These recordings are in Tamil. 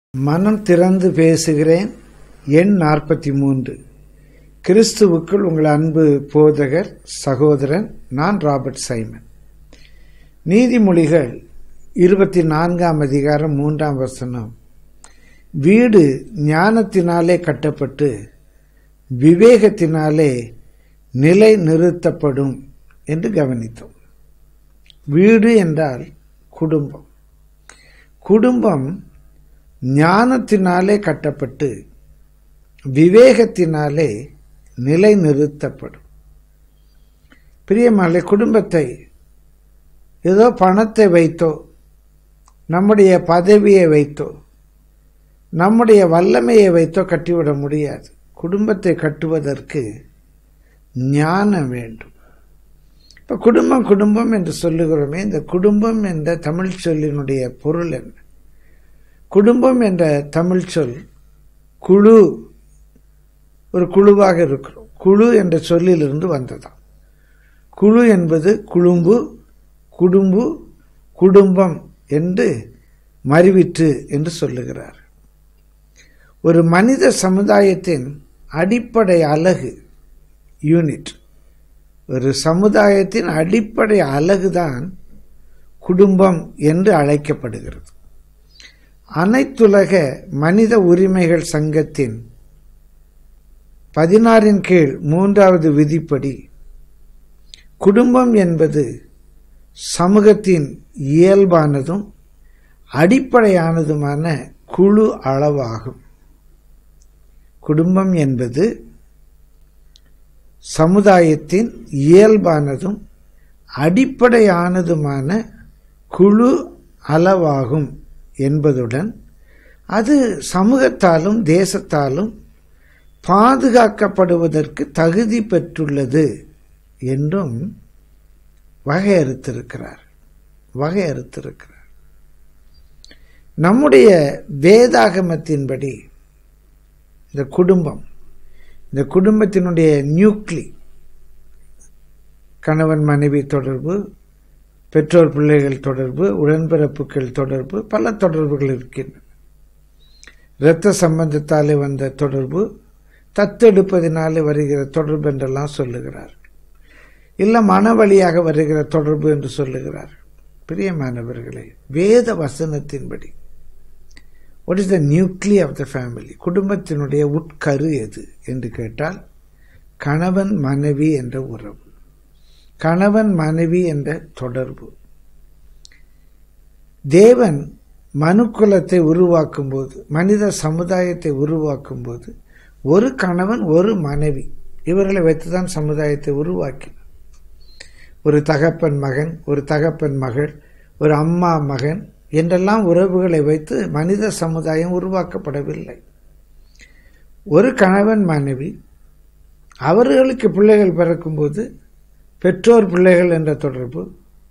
மனம் திறந்து பேசுகிறேன் எண் நாற்பத்தி மூன்று கிறிஸ்துவுக்குள் உங்கள் அன்பு போதகர் சகோதரன் நான் ராபர்ட் சைமன் நீதிமொழிகள் இருபத்தி நான்காம் அதிகாரம் மூன்றாம் வசனம் வீடு ஞானத்தினாலே கட்டப்பட்டு விவேகத்தினாலே நிலை நிறுத்தப்படும் என்று கவனித்தோம் வீடு என்றால் குடும்பம் குடும்பம் ஞானத்தினாலே கட்டப்பட்டு விவேகத்தினாலே நிலை நிறுத்தப்படும் பிரியமாலே குடும்பத்தை ஏதோ பணத்தை வைத்தோ நம்முடைய பதவியை வைத்தோ நம்முடைய வல்லமையை வைத்தோ கட்டிவிட முடியாது குடும்பத்தை கட்டுவதற்கு ஞானம் வேண்டும் இப்போ குடும்பம் குடும்பம் என்று சொல்லுகிறோமே இந்த குடும்பம் என்ற தமிழ் சொல்லினுடைய பொருள் என்ன குடும்பம் என்ற தமிழ் சொல் குழு ஒரு குழுவாக இருக்கிறோம் குழு என்ற சொல்லிலிருந்து வந்ததாம் குழு என்பது குழும்பு குடும்பு குடும்பம் என்று மறிவிற்று என்று சொல்லுகிறார் ஒரு மனித சமுதாயத்தின் அடிப்படை அலகு யூனிட் ஒரு சமுதாயத்தின் அடிப்படை அலகுதான் குடும்பம் என்று அழைக்கப்படுகிறது அனைத்துலக மனித உரிமைகள் சங்கத்தின் பதினாறின் கீழ் மூன்றாவது விதிப்படி குடும்பம் என்பது சமூகத்தின் இயல்பானதும் அடிப்படையானதுமான குழு அளவாகும் குடும்பம் என்பது சமுதாயத்தின் இயல்பானதும் அடிப்படையானதுமான குழு அளவாகும் என்பதுடன் அது சமூகத்தாலும் தேசத்தாலும் பாதுகாக்கப்படுவதற்கு தகுதி பெற்றுள்ளது என்றும் வகையறுத்திருக்கிறார் வகையறுத்திருக்கிறார் நம்முடைய வேதாகமத்தின்படி இந்த குடும்பம் இந்த குடும்பத்தினுடைய நியூக்ளி கணவன் மனைவி தொடர்பு பெற்றோர் பிள்ளைகள் தொடர்பு உடன்பிறப்புகள் தொடர்பு பல தொடர்புகள் இருக்கின்றன இரத்த சம்பந்தத்தாலே வந்த தொடர்பு தத்தெடுப்பதினாலே வருகிற தொடர்பு என்றெல்லாம் சொல்லுகிறார் இல்ல மன வழியாக வருகிற தொடர்பு என்று சொல்லுகிறார் பிரியமானவர்களே வேத வசனத்தின்படி what is the nuclei of the family குடும்பத்தினுடைய உட்கரு எது என்று கேட்டால் கணவன் மனைவி என்ற உறவு கணவன் மனைவி என்ற தொடர்பு தேவன் மனுக்குலத்தை உருவாக்கும் போது மனித சமுதாயத்தை உருவாக்கும் போது ஒரு கணவன் ஒரு மனைவி இவர்களை வைத்துதான் சமுதாயத்தை உருவாக்கினார் ஒரு தகப்பன் மகன் ஒரு தகப்பன் மகள் ஒரு அம்மா மகன் என்றெல்லாம் உறவுகளை வைத்து மனித சமுதாயம் உருவாக்கப்படவில்லை ஒரு கணவன் மனைவி அவர்களுக்கு பிள்ளைகள் பிறக்கும்போது பெற்றோர் பிள்ளைகள் என்ற தொடர்பு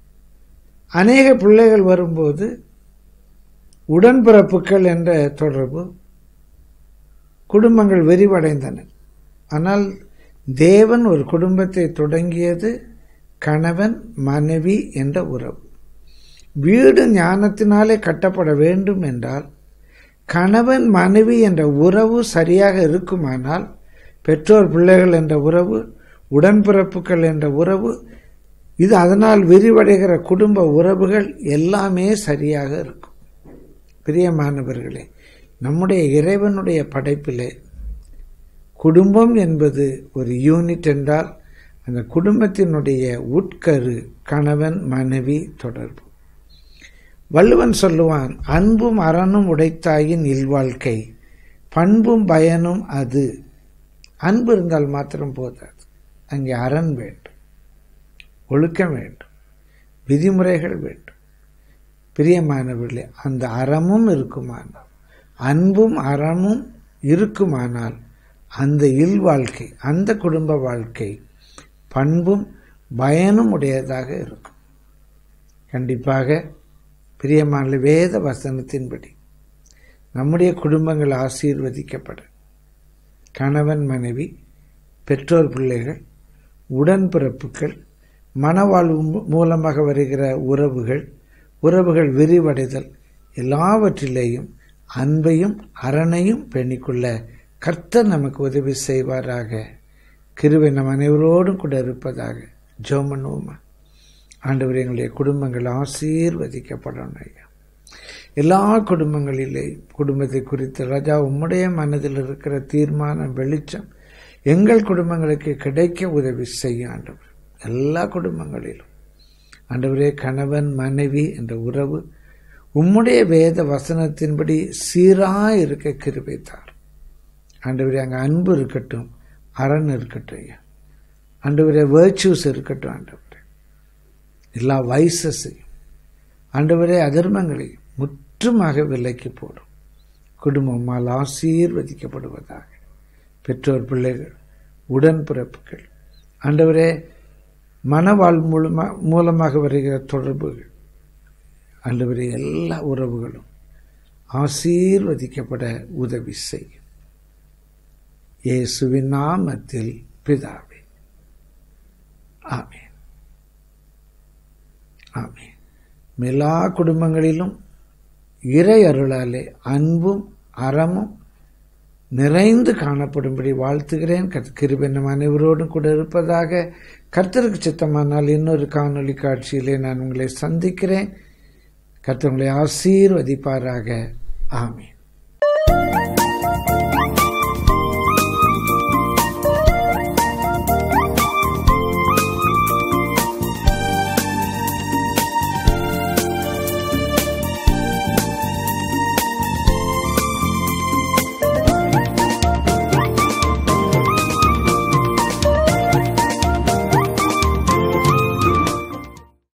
அநேக பிள்ளைகள் வரும்போது உடன்பிறப்புகள் என்ற தொடர்பு குடும்பங்கள் விரிவடைந்தன ஆனால் தேவன் ஒரு குடும்பத்தை தொடங்கியது கணவன் மனைவி என்ற உறவு வீடு ஞானத்தினாலே கட்டப்பட வேண்டும் என்றால் கணவன் மனைவி என்ற உறவு சரியாக இருக்குமானால் பெற்றோர் பிள்ளைகள் என்ற உறவு உடன்பிறப்புகள் என்ற உறவு இது அதனால் விரிவடைகிற குடும்ப உறவுகள் எல்லாமே சரியாக இருக்கும் பிரியமானவர்களே நம்முடைய இறைவனுடைய படைப்பிலே குடும்பம் என்பது ஒரு யூனிட் என்றால் அந்த குடும்பத்தினுடைய உட்கரு கணவன் மனைவி தொடர்பு வள்ளுவன் சொல்லுவான் அன்பும் அறனும் உடைத்தாயின் இல்வாழ்க்கை பண்பும் பயனும் அது அன்பு இருந்தால் மாத்திரம் போதாது அங்கே அரண் வேண்டும் ஒழுக்கம் வேண்டும் விதிமுறைகள் வேண்டும் பிரியமானவர்களே அந்த அறமும் இருக்குமானால் அன்பும் அறமும் இருக்குமானால் அந்த இல் வாழ்க்கை அந்த குடும்ப வாழ்க்கை பண்பும் பயனும் உடையதாக இருக்கும் கண்டிப்பாக பிரியமான வேத வசனத்தின்படி நம்முடைய குடும்பங்கள் ஆசீர்வதிக்கப்பட கணவன் மனைவி பெற்றோர் பிள்ளைகள் உடன்பிறப்புகள் மனவாழ்வு மூலமாக வருகிற உறவுகள் உறவுகள் விரிவடைதல் எல்லாவற்றிலேயும் அன்பையும் அரணையும் பெண்ணிக்குள்ள கர்த்தர் நமக்கு உதவி செய்வாராக கிருவை நம் அனைவரோடும் கூட இருப்பதாக ஜோமனோமா ஆண்டவர் எங்களுடைய குடும்பங்கள் ஆசீர்வதிக்கப்படணும் ஐயா எல்லா குடும்பங்களிலே குடும்பத்தை குறித்து ராஜா உம்முடைய மனதில் இருக்கிற தீர்மானம் வெளிச்சம் எங்கள் குடும்பங்களுக்கு கிடைக்க உதவி செய்யும் ஆண்டவர் எல்லா குடும்பங்களிலும் ஆண்டவரே கணவன் மனைவி என்ற உறவு உம்முடைய வேத வசனத்தின்படி சீராய் இருக்க கிருபைத்தார் ஆண்டவரே அங்கே அன்பு இருக்கட்டும் அரண் இருக்கட்டும் ஐயா ஆண்டவரே வேர்ச்சூஸ் இருக்கட்டும் ஆண்டவரே எல்லா வைசஸையும் ஆண்டவரே அதர்மங்களையும் முற்றுமாக விலைக்கு போடும் குடும்பமால் ஆசீர்வதிக்கப்படுவதாக பெற்றோர் பிள்ளைகள் உடன்பிறப்புகள் ஆண்டவரே மனவாழ் மூலமா மூலமாக வருகிற தொடர்புகள் ஆண்டவரே எல்லா உறவுகளும் ஆசீர்வதிக்கப்பட உதவி செய்யும் இயேசுவின் நாமத்தில் பிதாவே ஆமேன் ஆமேன் எல்லா குடும்பங்களிலும் இறை அருளாலே அன்பும் அறமும் நிறைந்து காணப்படும்படி வாழ்த்துகிறேன் கிருபை நம் அனைவரோடும் கூட இருப்பதாக கர்த்தருக்கு சித்தமானால் இன்னொரு காணொலி காட்சியிலே நான் உங்களை சந்திக்கிறேன் கர்த்தர் உங்களை ஆசீர்வதிப்பாராக ஆமீன்